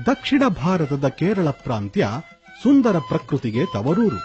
ದಕ್ಷಿಣ ಭಾರತದ ಕೇರಳ ಪ್ರಾಂತ್ಯ ಸುಂದರ ಪ್ರಕೃತಿಗೆ ತವರೂರು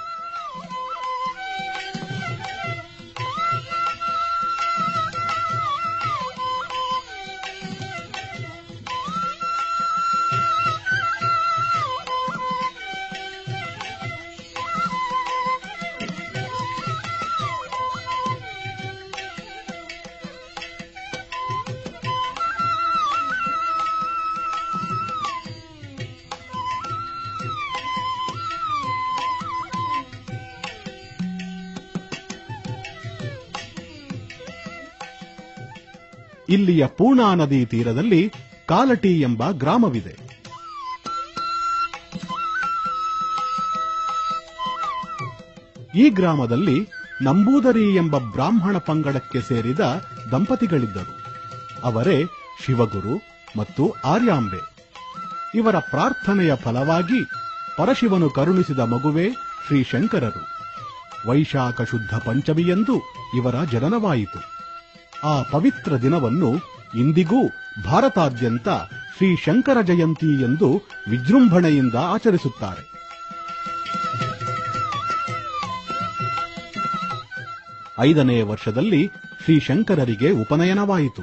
ಇಲ್ಲಿಯ ಪೂರ್ಣಾ ನದಿ ತೀರದಲ್ಲಿ ಕಾಲಟಿ ಎಂಬ ಗ್ರಾಮವಿದೆ ಈ ಗ್ರಾಮದಲ್ಲಿ ನಂಬೂದರಿ ಎಂಬ ಬ್ರಾಹ್ಮಣ ಪಂಗಡಕ್ಕೆ ಸೇರಿದ ದಂಪತಿಗಳಿದ್ದರು ಅವರೇ ಶಿವಗುರು ಮತ್ತು ಆರ್ಯಾಂಬೆ ಇವರ ಪ್ರಾರ್ಥನೆಯ ಫಲವಾಗಿ ಪರಶಿವನು ಕರುಣಿಸಿದ ಮಗುವೇ ಶ್ರೀಶಂಕರರು ವೈಶಾಖ ಶುದ್ಧ ಪಂಚಮಿಯಂದು ಇವರ ಜನನವಾಯಿತು ಆ ಪವಿತ್ರ ದಿನವನ್ನು ಇಂದಿಗೂ ಭಾರತಾದ್ಯಂತ ಶ್ರೀ ಶಂಕರ ಜಯಂತಿ ಎಂದು ವಿಜೃಂಭಣೆಯಿಂದ ಆಚರಿಸುತ್ತಾರೆ ಐದನೇ ವರ್ಷದಲ್ಲಿ ಶ್ರೀ ಶಂಕರರಿಗೆ ಉಪನಯನವಾಯಿತು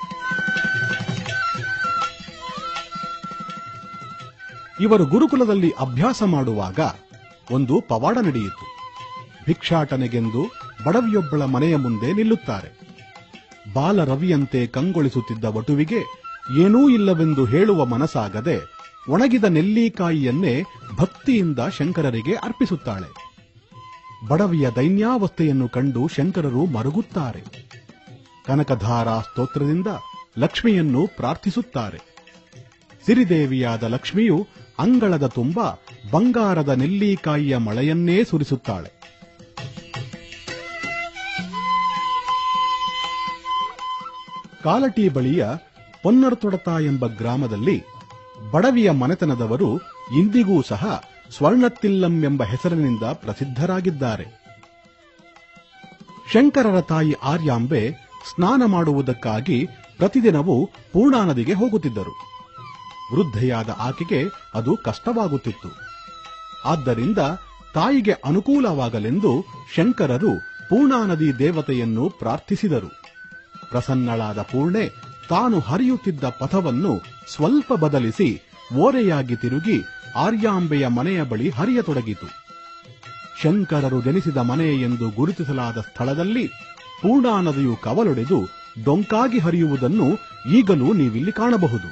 ಇವರು ಗುರುಕುಲದಲ್ಲಿ ಅಭ್ಯಾಸ ಮಾಡುವಾಗ ಒಂದು ಪವಾಡ ನಡೆಯಿತು ಭಿಕ್ಷಾಟನೆಗೆಂದು ಬಡವಿಯೊಬ್ಬಳ ಮನೆಯ ಮುಂದೆ ನಿಲ್ಲುತ್ತಾರೆ ಬಾಲರವಿಯಂತೆ ಕಂಗೊಳಿಸುತ್ತಿದ್ದ ವಟುವಿಗೆ ಏನೂ ಇಲ್ಲವೆಂದು ಹೇಳುವ ಮನಸ್ಸಾಗದೆ ಒಣಗಿದ ನೆಲ್ಲಿಕಾಯಿಯನ್ನೇ ಭಕ್ತಿಯಿಂದ ಶಂಕರರಿಗೆ ಅರ್ಪಿಸುತ್ತಾಳೆ ಬಡವಿಯ ದೈನ್ಯಾವಸ್ಥೆಯನ್ನು ಕಂಡು ಶಂಕರರು ಮರುಗುತ್ತಾರೆ ಕನಕಧಾರಾ ಸ್ತೋತ್ರದಿಂದ ಲಕ್ಷ್ಮಿಯನ್ನು ಪ್ರಾರ್ಥಿಸುತ್ತಾರೆ ಸಿರಿದೇವಿಯಾದ ಲಕ್ಷ್ಮಿಯು ಅಂಗಳದ ತುಂಬ ಬಂಗಾರದ ನೆಲ್ಲಿಕಾಯಿಯ ಮಳೆಯನ್ನೇ ಸುರಿಸುತ್ತಾಳೆ ಕಾಲಟಿ ಬಳಿಯ ಪೊನ್ನರ್ತೊಡತ ಎಂಬ ಗ್ರಾಮದಲ್ಲಿ ಬಡವಿಯ ಮನೆತನದವರು ಇಂದಿಗೂ ಸಹ ಸ್ವರ್ಣತ್ತಿಲ್ಲಂ ಎಂಬ ಹೆಸರಿನಿಂದ ಪ್ರಸಿದ್ಧರಾಗಿದ್ದಾರೆ ಶಂಕರರ ತಾಯಿ ಆರ್ಯಾಂಬೆ ಸ್ನಾನ ಮಾಡುವುದಕ್ಕಾಗಿ ಪ್ರತಿದಿನವೂ ಪೂರ್ಣಾ ನದಿಗೆ ಹೋಗುತ್ತಿದ್ದರು ವೃದ್ಧೆಯಾದ ಆಕೆಗೆ ಅದು ಕಷ್ಟವಾಗುತ್ತಿತ್ತು ಆದ್ದರಿಂದ ತಾಯಿಗೆ ಅನುಕೂಲವಾಗಲೆಂದು ಶಂಕರರು ಪೂರ್ಣಾ ನದಿ ದೇವತೆಯನ್ನು ಪ್ರಾರ್ಥಿಸಿದರು ಪ್ರಸನ್ನಳಾದ ಪೂರ್ಣೆ ತಾನು ಹರಿಯುತ್ತಿದ್ದ ಪಥವನ್ನು ಸ್ವಲ್ಪ ಬದಲಿಸಿ ಓರೆಯಾಗಿ ತಿರುಗಿ ಆರ್ಯಾಂಬೆಯ ಮನೆಯ ಬಳಿ ಹರಿಯತೊಡಗಿತು ಶಂಕರರು ಜನಿಸಿದ ಮನೆ ಎಂದು ಗುರುತಿಸಲಾದ ಸ್ಥಳದಲ್ಲಿ ಪೂರ್ಣಾ ನದಿಯು ಕವಲೊಡೆದು ಡೊಂಕಾಗಿ ಹರಿಯುವುದನ್ನು ಈಗಲೂ ನೀವಿಲ್ಲಿ ಕಾಣಬಹುದು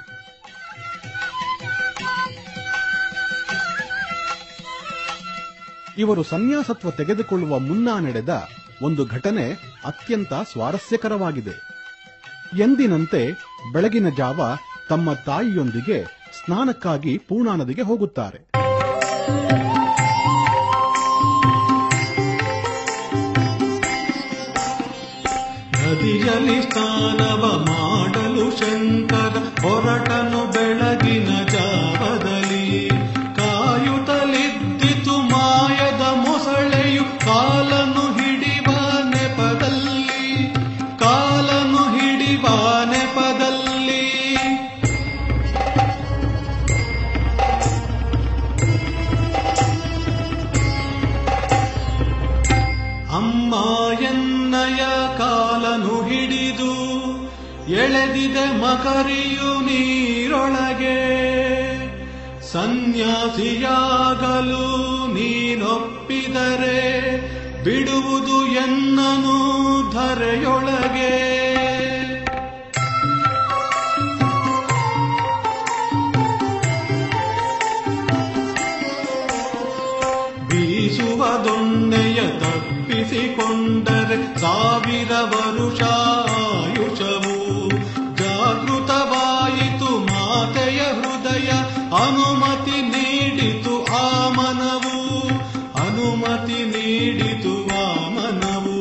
ಇವರು ಸನ್ಯಾಸತ್ವ ತೆಗೆದುಕೊಳ್ಳುವ ಮುನ್ನ ನಡೆದ ಒಂದು ಘಟನೆ ಅತ್ಯಂತ ಸ್ವಾರಸ್ಯಕರವಾಗಿದೆ ಎಂದಿನಂತೆ ಬೆಳಗಿನ ಜಾವ ತಮ್ಮ ತಾಯಿಯೊಂದಿಗೆ ಸ್ನಾನಕ್ಕಾಗಿ ಪೂರ್ಣಾ ನದಿಗೆ ಹೋಗುತ್ತಾರೆ ನದಿಯಲ್ಲಿ ಸ್ನಾನವ ಮಾಡಲು ಶಂಕರ ಹೊರಟನು ಬೆಳಗಿನ ಜಾವದಲ್ಲಿ ಕಾಯುತ್ತಲಿದ್ದಿತು ಮಾಯದ ಮೊಸಳೆಯು ಕಾಲನು ಹಿಡಿವ ನೆಪದಲ್ಲಿ ಕಾಲನು ಹಿಡಿವ ನೆಪದಲ್ಲಿ ಅಮ್ಮ ಎನ್ನಯ ಕಾಲನು ಹಿಡಿದು ಎಳೆದಿದೆ ಮಕರಿಯು ನೀರೊಳಗೆ ಸನ್ಯಾಸಿಯಾಗಲು ನೀನೊಪ್ಪಿದರೆ ಬಿಡುವುದು ಎನ್ನನು ಧರೆಯೊಳಗೆ ಬೀಸುವ ದೊಣ್ಣೆಯ ತಪ್ಪಿಸಿಕೊಂಡರೆ ಸಾವಿರ ವರುಷ ಆಯುಷವು ಜಾಗೃತವಾಯಿತು ಮಾತೆಯ ಹೃದಯ ಅನುಮತಿ ನೀಡಿತು ಆ ಮನವು ಅನುಮತಿ ನೀಡಿತು ಆ ಮನವು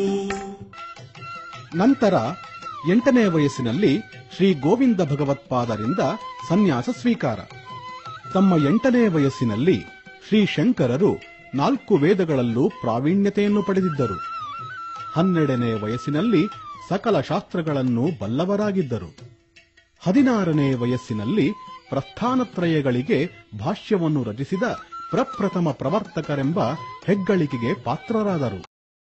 ನಂತರ ಎಂಟನೇ ವಯಸ್ಸಿನಲ್ಲಿ ಶ್ರೀ ಗೋವಿಂದ ಭಗವತ್ಪಾದರಿಂದ ಸನ್ಯಾಸ ಸ್ವೀಕಾರ ತಮ್ಮ ಎಂಟನೇ ವಯಸ್ಸಿನಲ್ಲಿ ಶ್ರೀ ಶಂಕರರು ನಾಲ್ಕು ವೇದಗಳಲ್ಲೂ ಪ್ರಾವೀಣ್ಯತೆಯನ್ನು ಪಡೆದಿದ್ದರು ಹನ್ನೆರಡನೇ ವಯಸ್ಸಿನಲ್ಲಿ ಸಕಲ ಶಾಸ್ತ್ರಗಳನ್ನು ಬಲ್ಲವರಾಗಿದ್ದರು ಹದಿನಾರನೇ ವಯಸ್ಸಿನಲ್ಲಿ ಪ್ರಸ್ಥಾನತ್ರಯಗಳಿಗೆ ಭಾಷ್ಯವನ್ನು ರಚಿಸಿದ ಪ್ರಪ್ರಥಮ ಪ್ರವರ್ತಕರೆಂಬ ಹೆಗ್ಗಳಿಕೆಗೆ ಪಾತ್ರರಾದರು